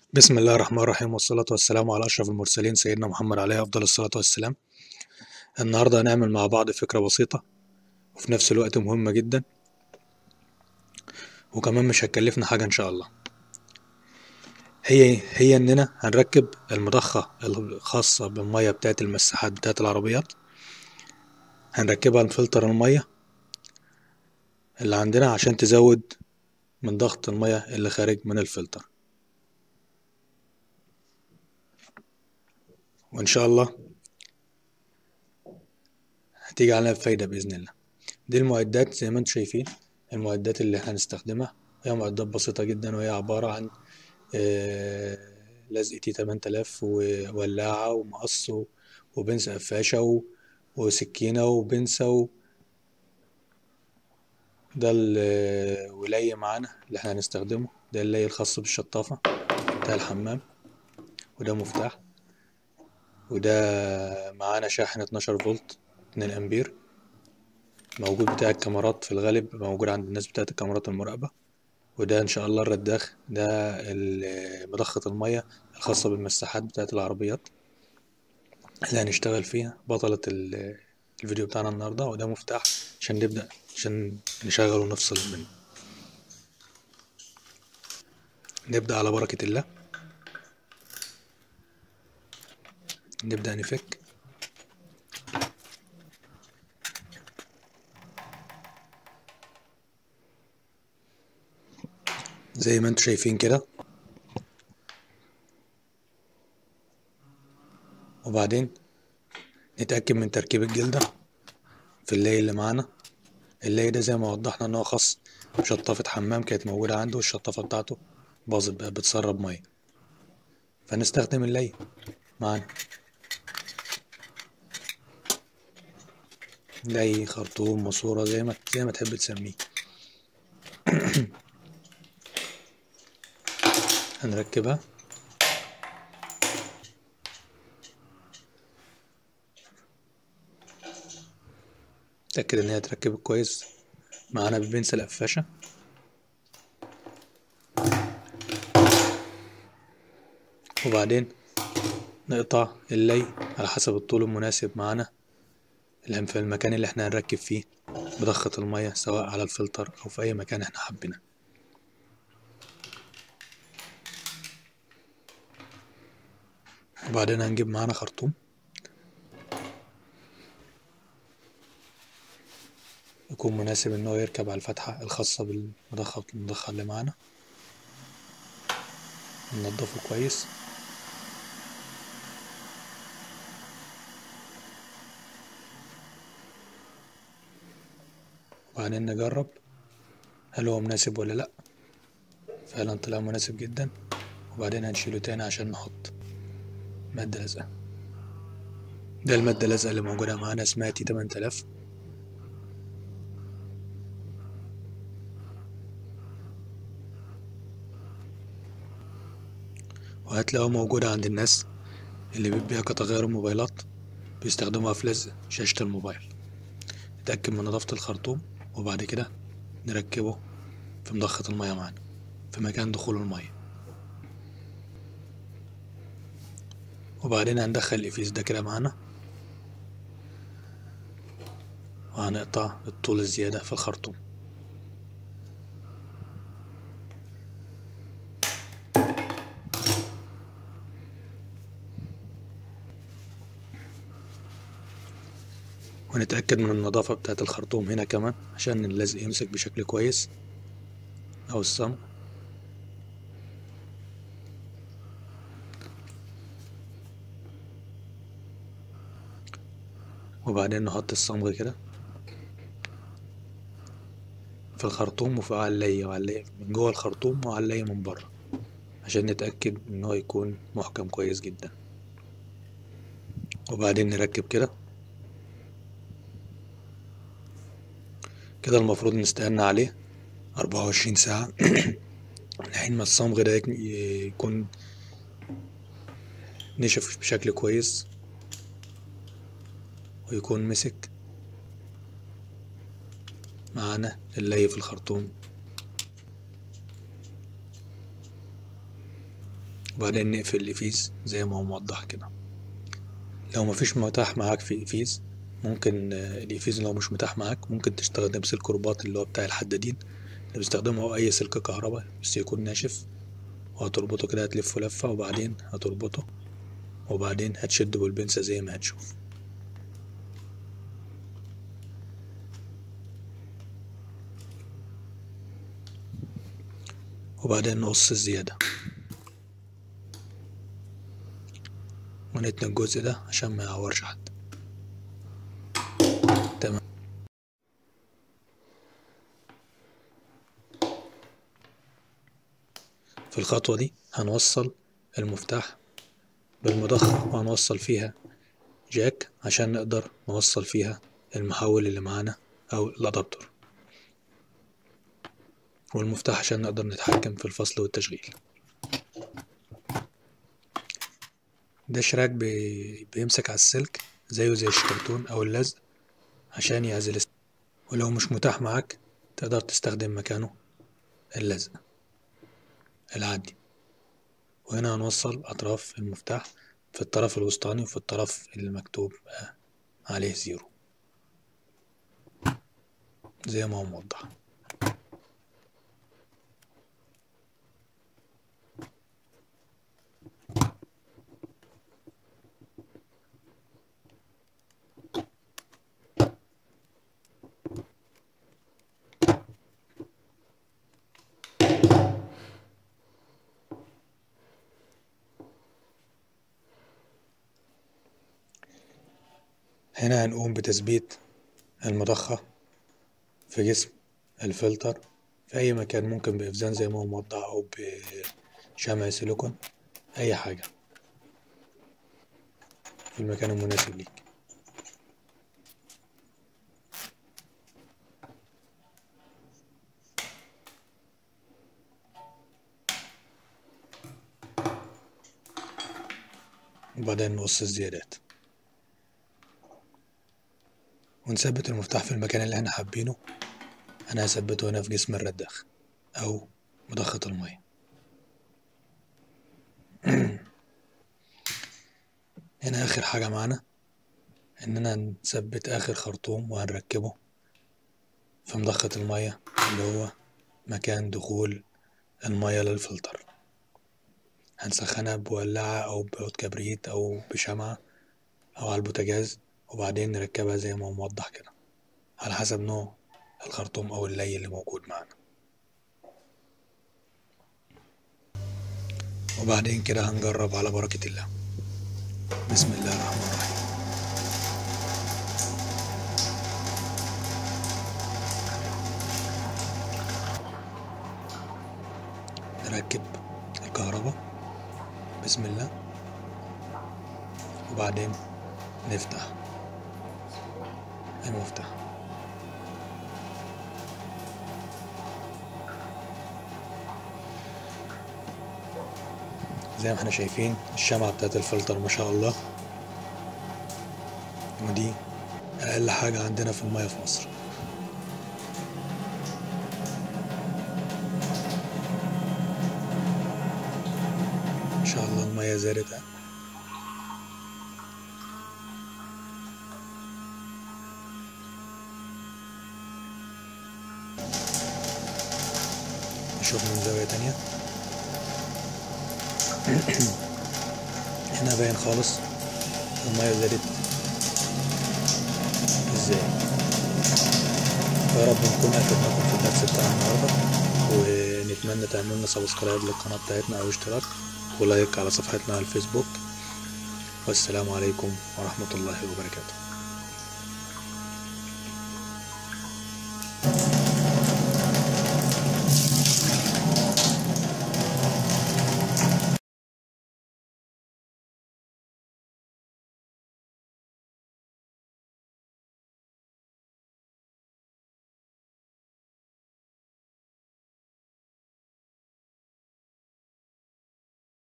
بسم الله الرحمن الرحيم والصلاة والسلام على أشرف المرسلين سيدنا محمد عليه أفضل الصلاة والسلام النهاردة هنعمل مع بعض فكرة بسيطة وفي نفس الوقت مهمة جدا وكمان مش هتكلفنا حاجة إن شاء الله هي هي إننا هنركب المضخة الخاصة بالمية بتاعة المساحات بتاعة العربيات هنركبها لفلتر المية اللي عندنا عشان تزود من ضغط المية اللي خارج من الفلتر وإن شاء الله هتيجي علينا بفايدة بإذن الله دي المعدات زي ما انتم شايفين المعدات اللي احنا هنستخدمها هي معدات بسيطة جدا وهي عبارة عن آه، لزق تي 8000 وولاعة ومقص وبنسة قفاشة و- وسكينة وبنسة و... ده الولاية معانا اللي احنا هنستخدمه ده اللي الخاص بالشطافة بتاع الحمام وده مفتاح وده معانا شاحن 12 فولت 2 امبير موجود بتاع الكاميرات في الغالب موجود عند الناس بتاعت الكاميرات المراقبة وده ان شاء الله الرداخ ده ال- مضخة المية الخاصة بالمساحات بتاعت العربيات اللي هنشتغل فيها بطلة ال- الفيديو بتاعنا النهاردة وده مفتاح عشان نبدأ عشان نشغل ونفصل منه نبدأ على بركة الله نبدأ نفك زي ما انتم شايفين كده وبعدين نتأكد من تركيب الجلدة في اللاي اللي معانا اللاي ده زي ما وضحنا ان هو خاص بشطافة حمام كانت موجودة عنده والشطافة بتاعته باظت بقى بتسرب مية فنستخدم اللاي معانا لاي خرطوم ماسورة زي ما زي ما تحب تسميه هنركبها تأكد إن هي اتركبت كويس معانا ببنسة القفاشة وبعدين نقطع اللي على حسب الطول المناسب معانا اللي في المكان اللي احنا هنركب فيه بضخة المية سواء على الفلتر أو في أي مكان احنا حابينه وبعدين هنجيب معانا خرطوم يكون مناسب ان هو يركب على الفتحة الخاصة بالمضخة المضخة اللي معانا ننضفه كويس وبعدين نجرب هل هو مناسب ولا لأ فعلا طلع مناسب جدا وبعدين هنشيله تاني عشان نحط مادة لازقة ده المادة اللازقة اللي موجودة معانا اسمها تي 8000 وهتلاقوها موجودة عند الناس اللي بتبيع قطع غيار الموبايلات بيستخدموها في لزق شاشة الموبايل نتأكد من نظافة الخرطوم وبعد كده نركبه في مضخة المية معانا في مكان دخول المية وبعدين هندخل الإفيز ده كده معانا وهنقطع الطول الزيادة في الخرطوم ونتأكد من النظافة بتاعة الخرطوم هنا كمان عشان اللزق يمسك بشكل كويس أو الصمغ وبعدين نحط الصمغ كده في الخرطوم وفي على اللية وعلى اللية من جوه الخرطوم وعلى اللية من بره عشان نتأكد إن هو يكون محكم كويس جدا وبعدين نركب كده كده المفروض نستنى عليه أربعة وعشرين ساعة لحين ما الصمغ ده يك- يكون نشف بشكل كويس ويكون مسك معانا اللي في الخرطوم وبعدين نقفل الإفيز زي ما هو موضح كده لو مفيش متاح معاك في إفيز ممكن الإفيز لو مش متاح معاك ممكن تستخدم سلك رباط اللي هو بتاع الحدادين اللي بيستخدمه أي سلك كهرباء بس يكون ناشف وهتربطه كده هتلفه لفة وبعدين هتربطه وبعدين هتشده بالبنسة زي ما هتشوف وبعدين نقص الزيادة ونتني الجزء ده عشان ما يعورش حد تمام في الخطوة دي هنوصل المفتاح بالمضخة وهنوصل فيها جاك عشان نقدر نوصل فيها المحول اللي معانا أو الأدابتور والمفتاح عشان نقدر نتحكم في الفصل والتشغيل ده شراك بي... بيمسك على السلك زيه زي الشكرتون أو اللزق عشان يعزل السلك ولو مش متاح معاك تقدر تستخدم مكانه اللزق العادي وهنا هنوصل أطراف المفتاح في الطرف الوسطاني وفي الطرف اللي مكتوب عليه زيرو زي ما هو موضح هنا هنقوم بتثبيت المضخة في جسم الفلتر في أي مكان ممكن بإفزان زي ما هو موضح أو بشمع سيليكون أي حاجة في المكان المناسب ليك وبعدين نقص الزيادات ونثبت المفتاح في المكان اللي احنا حابينه انا هثبته هنا في جسم الرداخ او مضخة المية هنا اخر حاجة معانا اننا نثبت اخر خرطوم وهنركبه في مضخة المية اللي هو مكان دخول المية للفلتر هنسخنها بولعة او بعود كبريت او بشمعة او على البوتاجاز وبعدين نركبها زي ما هو موضح كده على حسب نوع الخرطوم أو اللي اللي موجود معنا وبعدين كده هنجرب على بركة الله بسم الله الرحمن الرحيم نركب الكهرباء بسم الله وبعدين نفتح المفتاح زي ما احنا شايفين الشمعة بتاعت الفلتر ما شاء الله ودي أقل حاجة عندنا في المية في مصر إن شاء الله المية زادت نشوف من زاوية تانية هنا باين خالص المية زادت ازاي يا رب نكون افدناكم في الدرس بتاع النهاردة ونتمنى تعملوا لنا سبسكرايب للقناة بتاعتنا او اشتراك ولايك على صفحتنا على الفيسبوك والسلام عليكم ورحمة الله وبركاته